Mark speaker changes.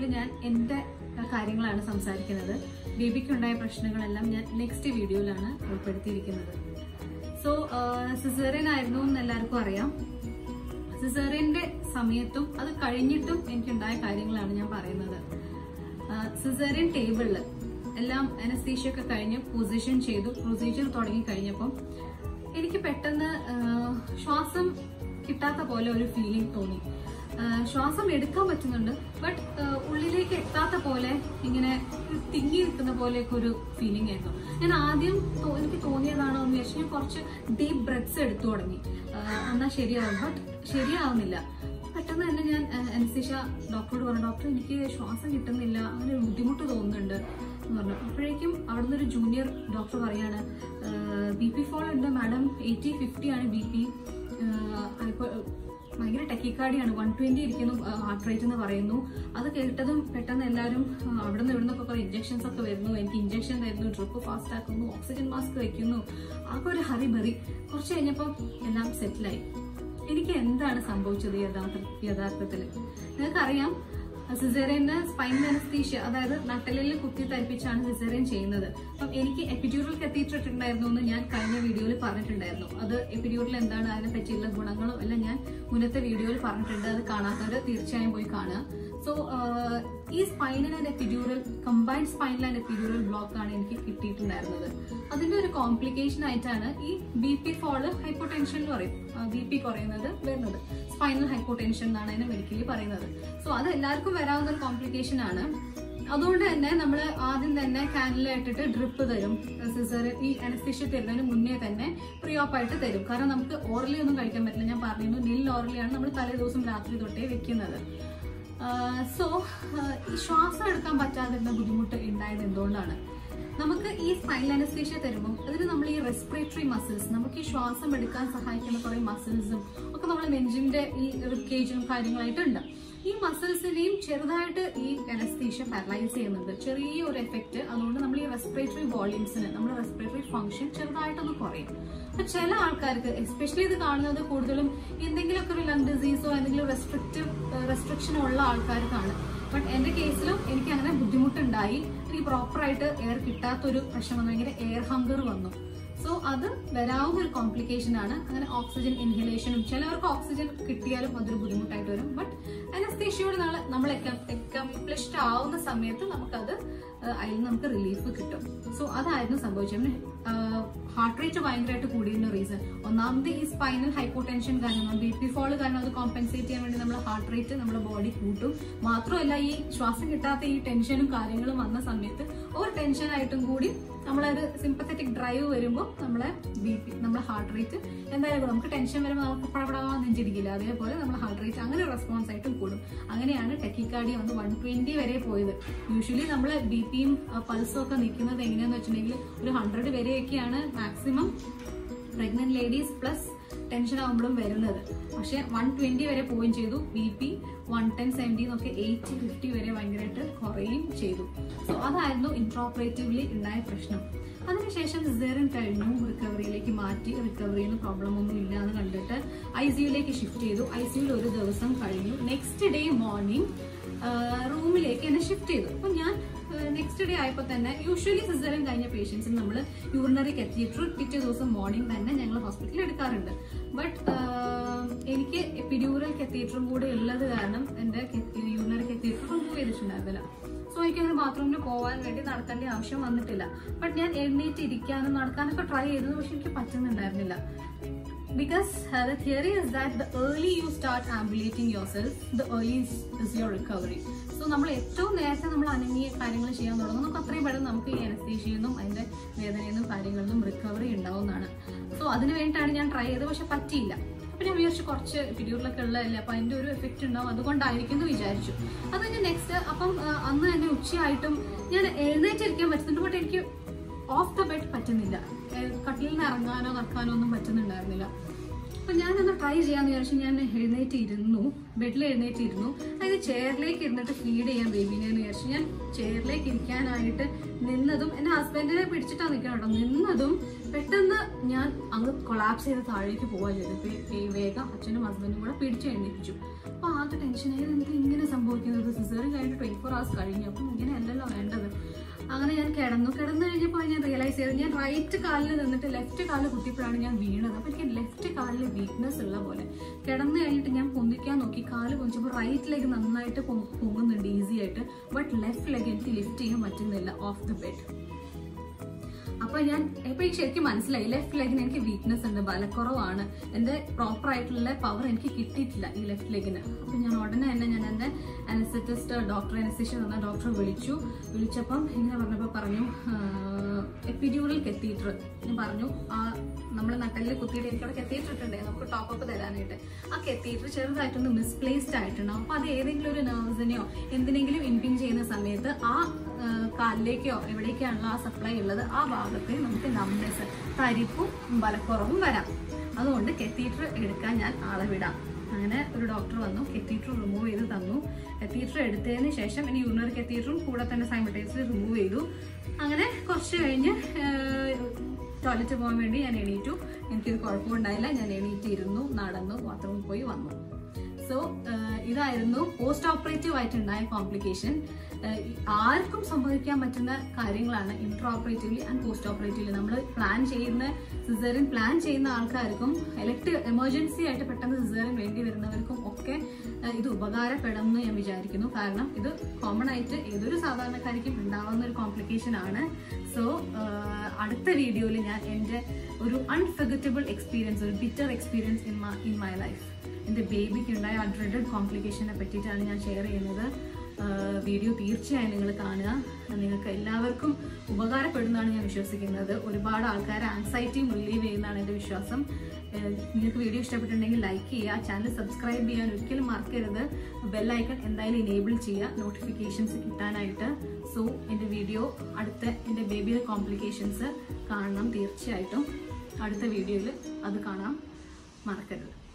Speaker 1: ഞാൻ എൻ്റെ കാര്യങ്ങളാണ് സംസാരിക്കുന്നത് ബേബിക്കുണ്ടായ പ്രശ്നങ്ങളെല്ലാം ഞാൻ നെക്സ്റ്റ് വീഡിയോയിലാണ് ഉൾപ്പെടുത്തിയിരിക്കുന്നത് സോ സിസേറിയൻ ആയിരുന്നു എന്ന് എല്ലാവർക്കും അറിയാം സിസേറിയന്റെ സമയത്തും അത് കഴിഞ്ഞിട്ടും എനിക്കുണ്ടായ കാര്യങ്ങളാണ് ഞാൻ പറയുന്നത് സിസേറിയൻ ടേബിളിൽ എല്ലാം അനസ്തീഷ്യ ഒക്കെ കഴിഞ്ഞ് പൊസിഷൻ ചെയ്തു പ്രൊസീജിയർ തുടങ്ങി കഴിഞ്ഞപ്പം എനിക്ക് പെട്ടെന്ന് ആ, ശ്വാസം കിട്ടാത്ത പോലെ ഒരു ഫീലിംഗ് തോന്നി ആ, ശ്വാസം എടുക്കാൻ പറ്റുന്നുണ്ട് ബട്ട് ഉള്ളിലേക്ക് എത്താത്ത പോലെ ഇങ്ങനെ ഒരു തിങ്ങി നിൽക്കുന്ന പോലെയൊക്കെ ഒരു ഫീലിംഗ് ആയിരുന്നു ഞാൻ ആദ്യം തോ- എനിക്ക് തോന്നിയതാണോ എന്ന് വിചാരിച്ചു ഞാൻ കുറച്ച് ഡീപ്പ് ബ്രെത്ത്സ് എടുത്തു തുടങ്ങി ആ, എന്നാ ശരിയാവും ബട്ട് ശരിയാവുന്നില്ല പെട്ടെന്ന് തന്നെ ഞാൻ അനസ്തീഷ ഡോക്ടറോട് പറഞ്ഞു ഡോക്ടർ എനിക്ക് ശ്വാസം കിട്ടുന്നില്ല അങ്ങനെ ഒരു ബുദ്ധിമുട്ട് തോന്നുന്നുണ്ട് എന്ന് പറഞ്ഞു അപ്പോഴേക്കും അവിടുന്ന് ഒരു ജൂനിയർ ഡോക്ടർ പറയാണ് ബി പി ഫോൾ ഉണ്ട് മാഡം എയ്റ്റി ഫിഫ്റ്റി ആണ് ബി പി ഭയങ്കര ടെക്കിക്കാടിയാണ് വൺ ട്വന്റി ഇരിക്കുന്നു ഹാർട്ട് റേറ്റ് എന്ന് പറയുന്നു അത് കേട്ടതും പെട്ടെന്ന് എല്ലാവരും ആ, അവിടുന്ന് ഇവിടുന്ന് ഒക്കെ കുറെ ഇഞ്ചക്ഷൻസ് ഒക്കെ വരുന്നു എനിക്ക് ഇഞ്ചക്ഷൻ തരുന്നു ഡ്രിപ്പ് ഫാസ്റ്റ് ആക്കുന്നു ഓക്സിജൻ മാസ്ക് വെക്കുന്നു ആകെ ഒരു ഹറി ബറി കുറച്ച് കഴിഞ്ഞപ്പോൾ എല്ലാം സെറ്റിലായി എനിക്ക് എന്താണ് സംഭവിച്ചത് യഥാർത്ഥ യഥാർത്ഥത്തിൽ നിങ്ങൾക്കറിയാം സിസേറിയന് സ്പൈൻ അനസ്തീഷ്യ അതായത് നട്ടലിൽ കുത്തി തരിപ്പിച്ചാണ് സിസേറിയൻ ചെയ്യുന്നത് അപ്പം എനിക്ക് എപ്പിഡ്യൂറൽ കത്തീറ്റിട്ടുണ്ടായിരുന്നു എന്ന് ഞാൻ കഴിഞ്ഞ വീഡിയോയിൽ പറഞ്ഞിട്ടുണ്ടായിരുന്നു അത് എപ്പിഡ്യൂറൽ എന്താണ് അതിനെ പറ്റിയുള്ള ഗുണങ്ങളും എല്ലാം ഞാൻ മുന്നത്തെ വീഡിയോയിൽ പറഞ്ഞിട്ടുണ്ട് അത് കാണാത്തവർ തീർച്ചയായും പോയി കാണുക സോ ഈ spinal and epidural combined spinal and epidural block ആണ് എനിക്ക് കിട്ടിയിട്ടുണ്ടായിരുന്നത് അതിന്റെ ഒരു കോംപ്ലിക്കേഷൻ ആയിട്ടാണ് ഈ ബി പി ഫോള് ഹൈപ്പോടെൻഷൻ എന്ന് പറയും ബി പി കുറയുന്നത് വരുന്നത് സ്പൈനൽ ഹൈപ്പോടെൻഷൻ എന്നാണ് അതിനെ മെഡിക്കലി പറയുന്നത് സോ അത് എല്ലാവർക്കും വരാവുന്ന ഒരു കോംപ്ലിക്കേഷൻ ആണ് അതുകൊണ്ട് തന്നെ നമ്മൾ ആദ്യം തന്നെ കാനില ഇട്ടിട്ട് ഡ്രിപ്പ് തരും സിസർ ഈ അനസ്തീഷ്യ തരുന്നതിന് മുന്നേ തന്നെ പ്രീ ഓപ്പ് ആയിട്ട് തരും കാരണം നമുക്ക് ഓറലി ഒന്നും കഴിക്കാൻ പറ്റില്ല ഞാൻ പറഞ്ഞിരുന്നു നിൽ ഓറലിയാണ് നമ്മൾ തലേ ദിവസം രാത്രി തൊട്ടേ വെക്കുന്നത് സോ ഈ ശ്വാസം എടുക്കാൻ പറ്റാതിരുന്ന ബുദ്ധിമുട്ട് ഉണ്ടായത് എന്തുകൊണ്ടാണ് നമുക്ക് ഈ സ്പൈനൽ അനസ്തീഷ്യ തരുമ്പോൾ അതിന് നമ്മൾ ഈ റെസ്പിറേറ്ററി മസിൽസ് നമുക്ക് ഈ ശ്വാസം എടുക്കാൻ സഹായിക്കുന്ന കുറെ മസിൽസും ഒക്കെ നമ്മുടെ നെഞ്ചിന്റെ ഈ റിക്കേജും കാര്യങ്ങളായിട്ടുണ്ട് ഈ മസിൽസിനെയും ചെറുതായിട്ട് ഈ അനസ്തീഷ്യ പാരലൈസ് ചെയ്യുന്നുണ്ട് ചെറിയ ഒരു എഫക്റ്റ് അതുകൊണ്ട് നമ്മൾ ഈ റെസ്പിറേറ്ററി വോളിയൂംസിന് നമ്മുടെ റെസ്പിറേറ്ററി ഫംഗ്ഷൻ ചെറുതായിട്ടൊന്ന് കുറയും അപ്പൊ ചില ആൾക്കാർക്ക് എസ്പെഷ്യലി ഇത് കാണുന്നത് കൂടുതലും എന്തെങ്കിലുമൊക്കെ ഒരു ലങ് ഡിസീസോ എന്തെങ്കിലും റെസ്ട്രിക്റ്റീവ് റെസ്ട്രിക്ഷൻ ഉള്ള ആൾക്കാർക്കാണ് ബട്ട് എന്റെ കേസിലും എനിക്ക് അങ്ങനെ ബുദ്ധിമുട്ടുണ്ടായി എനിക്ക് പ്രോപ്പറായിട്ട് എയർ കിട്ടാത്തൊരു പ്രശ്നം വന്നു ഭയങ്കര എയർ ഹങ്കർ വന്നു സോ അത് വരാവുന്ന ഒരു കോംപ്ലിക്കേഷൻ ആണ് അങ്ങനെ ഓക്സിജൻ ഇൻഹലേഷനും ചിലവർക്ക് ഓക്സിജൻ കിട്ടിയാലും അതൊരു ബുദ്ധിമുട്ടായിട്ട് വരും ബട്ട് അനസ്തേഷ്യയോട് നമ്മൾ നമ്മൾ അക്കംപ്ലിഷ്ഡ് ആവുന്ന സമയത്ത് നമുക്കത് ആ, അതിൽ നമുക്ക് റിലീഫ് കിട്ടും സോ അതായിരുന്നു സംഭവിച്ചത് ഹാർട്ട് റേറ്റ് ഭയങ്കരമായിട്ട് കൂടിയിരുന്ന റീസൺ ഒന്നാമത് ഈ സ്പൈനൽ ഹൈപ്പോടെൻഷൻ കാരണം ബി പി ഫോൾ കാരണം അത് കോമ്പൻസേറ്റ് ചെയ്യാൻ വേണ്ടി നമ്മുടെ ഹാർട്ട് റേറ്റ് നമ്മുടെ ബോഡി കൂട്ടും മാത്രമല്ല ഈ ശ്വാസം കിട്ടാത്ത ഈ ടെൻഷനും കാര്യങ്ങളും വന്ന സമയത്ത് ഒരു ടെൻഷനായിട്ടും കൂടി നമ്മളൊരു സിമ്പത്തറ്റിക് ഡ്രൈവ് വരുമ്പോൾ നമ്മളെ ബി പി നമ്മുടെ ഹാർട്ട് റേറ്റ് എന്തായാലും നമുക്ക് ടെൻഷൻ വരുമ്പോൾ നമുക്ക് പടപടാ നെഞ്ചിടിക്കില്ല അതേപോലെ നമ്മുടെ ഹാർട്ട് റേറ്റ് അങ്ങനെ റെസ്പോൺസ് ആയിട്ടും കൂടും അങ്ങനെയാണ് ടെക്കിക്കാർഡിയ വന്ന് വൺ ട്വന്റി വരെ പോയത് യൂഷ്വലി നമ്മൾ ബി പിയും പൾസും ഒക്കെ നിൽക്കുന്നത് എങ്ങനെയാന്ന് വെച്ചിട്ടുണ്ടെങ്കിൽ ഒരു ഹൺഡ്രഡ് വരെയൊക്കെയാണ് maximum pregnant ladies plus tension ആകുമ്പോഴും വരുന്നത് പക്ഷെ വൺ ട്വന്റി വരെ പോവുകയും ചെയ്തു B P one ten seventy എന്നൊക്കെ എയ്റ്റി ഫിഫ്റ്റി വരെ ഭയങ്കരമായിട്ട് കുറയുകയും ചെയ്തു സോ അതായിരുന്നു ഇൻട്രോപ്പറേറ്റീവ്ലി ഉണ്ടായ പ്രശ്നം അതിനുശേഷം സിസേറിയൻ കഴിഞ്ഞു റിക്കവറിയിലേക്ക് മാറ്റി റിക്കവറിയിൽ പ്രോബ്ലം ഒന്നും ഇല്ല എന്ന് കണ്ടിട്ട് ഐ സിയുലേക്ക് ഷിഫ്റ്റ് ചെയ്തു ഐ സിയുയിൽ ഒരു ദിവസം കഴിഞ്ഞു നെക്സ്റ്റ് ഡേ മോർണിംഗ് റൂമിലേക്ക് എന്നെ ഷിഫ്റ്റ് ചെയ്തു അപ്പൊ ഞാൻ നെക്സ്റ്റ് ഡേ ആയപ്പോൾ തന്നെ യൂഷ്വലി സിസറിൻ കഴിഞ്ഞ പേഷ്യൻസിന് നമ്മൾ യൂറിനറി കത്തീറ്റർ പിറ്റേ ദിവസം മോർണിംഗ് തന്നെ ഞങ്ങൾ ഹോസ്പിറ്റലിൽ എടുക്കാറുണ്ട് ബട്ട് എനിക്ക് എപ്പിഡ്യൂറൽ കത്തീറ്ററും കൂടെ ഉള്ളത് കാരണം എൻ്റെ യൂറിനറി കത്തീറ്റർ റിമൂവ് ചെയ്തിട്ടുണ്ടായിരുന്നില്ല സോ എനിക്ക് അങ്ങനെ ബാത്റൂമിൽ പോകാൻ വേണ്ടി നടക്കേണ്ട ആവശ്യം വന്നിട്ടില്ല ബട്ട് ഞാൻ എഴുന്നേറ്റ് ഇരിക്കാനും നടക്കാനൊക്കെ ട്രൈ ചെയ്തത് പക്ഷെ എനിക്ക് പറ്റുന്നുണ്ടായിരുന്നില്ല because uh, the theory is that the early you start ambulating yourself the early is, is your recovery so നമ്മൾ ഏറ്റവും നേരത്തെ നമ്മൾ അനങ്ങിയ കാര്യങ്ങൾ ചെയ്യാൻ തുടങ്ങും നമുക്ക് അത്രയും പെട്ടെന്ന് നമുക്ക് ഈ അനസ്തീഷ്യയിൽ നിന്നും അതിന്റെ വേദനയിൽ നിന്നും കാര്യങ്ങളിൽ നിന്നും റിക്കവറി ഉണ്ടാവുന്നതാണ് സോ അതിന് വേണ്ടിയിട്ടാണ് ഞാൻ ട്രൈ ചെയ്തത് പക്ഷെ പറ്റിയില്ല അപ്പൊ ഞാൻ വിചാരിച്ചു കുറച്ച് പിരിയൂറിലൊക്കെ ഉള്ളതല്ലേ അപ്പൊ അതിന്റെ ഒരു എഫക്റ്റ് ഉണ്ടാവും അതുകൊണ്ടായിരിക്കും എന്ന് വിചാരിച്ചു അത് കഴിഞ്ഞ് നെക്സ്റ്റ് അപ്പം ആ, അന്ന് തന്നെ ഉച്ചയായിട്ടും ഞാൻ എഴുന്നേറ്റിരിക്കാൻ പറ്റുന്നുണ്ട് ബട്ട് എനിക്ക് ഓഫ് ദ ബെഡ് പറ്റുന്നില്ല ഏഹ് കട്ടിലിൽ നിന്ന് ഇറങ്ങാനോ നടക്കാനോ ഒന്നും പറ്റുന്നുണ്ടായിരുന്നില്ല അപ്പൊ ഞാനൊന്ന് ട്രൈ ചെയ്യാന്ന് വിചാരിച്ചു ഞാൻ എഴുന്നേറ്റ് ഇരുന്നു ബെഡിൽ എഴുന്നേറ്റ് ഇരുന്നു അതായത് ചെയറിലേക്ക് ഇരുന്നിട്ട് ഫീഡ് ചെയ്യാൻ ബേബിനെ എന്ന് വിചാരിച്ചു ഞാൻ ചെയറിലേക്ക് ഇരിക്കാനായിട്ട് നിന്നതും എന്റെ ഹസ്ബൻഡിനെ പിടിച്ചിട്ടാ നിൽക്കണം കേട്ടോ നിന്നതും പെട്ടെന്ന് ഞാൻ അങ്ങ് കൊളാപ്സ് ചെയ്ത് താഴേക്ക് പോവാ ചെയ്തത് വേ- വേഗം അച്ഛനും ഹസ്ബൻഡും കൂടെ പിടിച്ചു എഴുന്നേപ്പിച്ചു അപ്പൊ ആദ്യ ടെൻഷനായി എനിക്ക് ഇങ്ങനെ സംഭവിക്കുന്നത് സിസേറിയൻ കഴിഞ്ഞിട്ട് ട്വന്റി ഫോർ ഹവേഴ്സ് കഴിഞ്ഞു അപ്പം ഇങ്ങനെ അല്ലല്ലോ വേണ്ടത് അങ്ങനെ ഞാൻ കിടന്നു കിടന്നു കഴിഞ്ഞപ്പോൾ ഞാൻ റിയലൈസ് ചെയ്തു ഞാൻ റൈറ്റ് കാലിൽ നിന്നിട്ട് ലെഫ്റ്റ് കാലിൽ കുത്തിയപ്പോഴാണ് ഞാൻ വീണത് അപ്പൊ എനിക്ക് ലെഫ്റ്റ് കാലിൽ വീക്ക്നെസ് ഉള്ള പോലെ കിടന്നു കഴിഞ്ഞിട്ട് ഞാൻ പൊന്തിക്കാൻ നോക്കി കാല് പൊന്തിച്ചപ്പോൾ റൈറ്റ് ലെഗ് നന്നായിട്ട് പൊ- പൊങ്ങുന്നുണ്ട് ഈസി ആയിട്ട് ബട്ട് ലെഫ്റ്റ് ലെഗ് എനിക്ക് ലിഫ്റ്റ് ചെയ്യാൻ പറ്റുന്നില്ല ഓഫ് ദ ബെഡ് അപ്പൊ ഞാൻ ഇപ്പൊ എനിക്ക് ശരിക്കും മനസ്സിലായി ലെഫ്റ്റ് ലെഗിന് എനിക്ക് വീക്ക്നെസ് ഉണ്ട് ബലക്കുറവാണ് എന്റെ പ്രോപ്പർ ആയിട്ടുള്ള പവർ എനിക്ക് കിട്ടിയിട്ടില്ല ഈ ലെഫ്റ്റ് ലെഗിന് അപ്പൊ ഞാൻ ഉടനെ തന്നെ ഞാൻ എന്റെ അനസ്തറ്റിസ്റ്റ് ഡോക്ടർ അനസ്തേഷ്യ എന്ന ഡോക്ടറെ വിളിച്ചു വിളിച്ചപ്പം ഇങ്ങനെ പറഞ്ഞപ്പോ പറഞ്ഞു എപ്പിഡ്യൂറൽ കെത്തീറ്റർ ഞാൻ പറഞ്ഞു ആ നമ്മൾ നട്ടലിൽ കുത്തിയിട്ട് എനിക്ക് അവിടെ കെത്തീറ്റർ ഇട്ടുണ്ടേ നമുക്ക് ടോപ്പ് അപ്പ് തരാനായിട്ട് ആ കെത്തീറ്റർ ചെറുതായിട്ടൊന്ന് മിസ്പ്ലേസ്ഡ് ആയിട്ടുണ്ടാവും അപ്പൊ അത് ഏതെങ്കിലും ഒരു നെർവ്സിനെയോ എന്തിനെങ്കിലും ഇൻപിൻ ചെയ്യുന്ന സമയത്ത് ആ ആ, കാലിലേക്കോ എവിടേക്കാണല്ലോ ആ സപ്ലൈ ഉള്ളത് ആ ഭാഗത്ത് നമുക്ക് നംനെസ് തരിപ്പും ബലക്കുറവും വരാം അതുകൊണ്ട് കെത്തീറ്റർ എടുക്കാൻ ഞാൻ ആളെ വിടാം അങ്ങനെ ഒരു ഡോക്ടർ വന്നു കെത്തീറ്റർ റിമൂവ് ചെയ്ത് തന്നു കെത്തീറ്റർ എടുത്തതിന് ശേഷം ഇനി യൂറിനറി കെത്തീറ്ററും കൂടെ തന്നെ സൈമൾട്ടേനിയസ്ലി റിമൂവ് ചെയ്തു അങ്ങനെ കുറച്ച് കഴിഞ്ഞ് ടോയ്ലറ്റ് പോകാൻ വേണ്ടി ഞാൻ എണീറ്റു എനിക്കൊരു കുഴപ്പമുണ്ടായില്ല ഞാൻ എണീറ്റിരുന്നു നടന്നു ബാത്റൂമിൽ പോയി വന്നു സോ ഇതായിരുന്നു പോസ്റ്റ് ഓപ്പറേറ്റീവ് ആയിട്ടുണ്ടായ കോംപ്ലിക്കേഷൻ ആർക്കും സംഭവിക്കാൻ പറ്റുന്ന കാര്യങ്ങളാണ് inter operatively and post operatively നമ്മൾ പ്ലാൻ ചെയ്യുന്ന സിസേറിയൻ പ്ലാൻ ചെയ്യുന്ന ആൾക്കാർക്കും ഇലക്ട് എമർജൻസി ആയിട്ട് പെട്ടെന്ന് സിസേറിയൻ വേണ്ടി വരുന്നവർക്കും ഒക്കെ ഏഹ്, ഇത് ഉപകാരപ്പെടും എന്ന് ഞാൻ വിചാരിക്കുന്നു കാരണം ഇത് കോമൺ ആയിട്ട് ഏതൊരു സാധാരണക്കാരിക്കും ഉണ്ടാവുന്ന ഒരു കോംപ്ലിക്കേഷൻ ആണ് സോ അടുത്ത വീഡിയോയിൽ ഞാൻ എൻ്റെ ഒരു അൺഫർഗറ്റബിൾ എക്സ്പീരിയൻസ് ഒരു bitter experience in my in my life എൻ്റെ ബേബിക്ക് ഉണ്ടായ ആ ഡ്രെഡഡ് കോംപ്ലിക്കേഷനെ പറ്റിയിട്ടാണ് ഞാൻ ഷെയർ ചെയ്യുന്നത് വീഡിയോ തീർച്ചയായും നിങ്ങൾ കാണുക നിങ്ങൾക്ക് എല്ലാവർക്കും ഉപകാരപ്പെടുന്നതാണ് ഞാൻ വിശ്വസിക്കുന്നത് ഒരുപാട് ആൾക്കാർ ആൻസൈറ്റിയും റിലീവ് ചെയ്യുന്നതാണ് എൻ്റെ വിശ്വാസം ഏഹ് നിങ്ങൾക്ക് വീഡിയോ ഇഷ്ടപ്പെട്ടിട്ടുണ്ടെങ്കിൽ ലൈക്ക് ചെയ്യുക ചാനൽ സബ്സ്ക്രൈബ് ചെയ്യാൻ ഒരിക്കലും മറക്കരുത് ബെല്ലൈക്കൺ എന്തായാലും ഇനേബിൾ ചെയ്യുക നോട്ടിഫിക്കേഷൻസ് കിട്ടാനായിട്ട് സോ എൻ്റെ വീഡിയോ അടുത്ത എൻ്റെ ബേബിയുടെ കോംപ്ലിക്കേഷൻസ് കാണണം തീർച്ചയായിട്ടും അടുത്ത വീഡിയോയിൽ അത് കാണാൻ മറക്കരുത്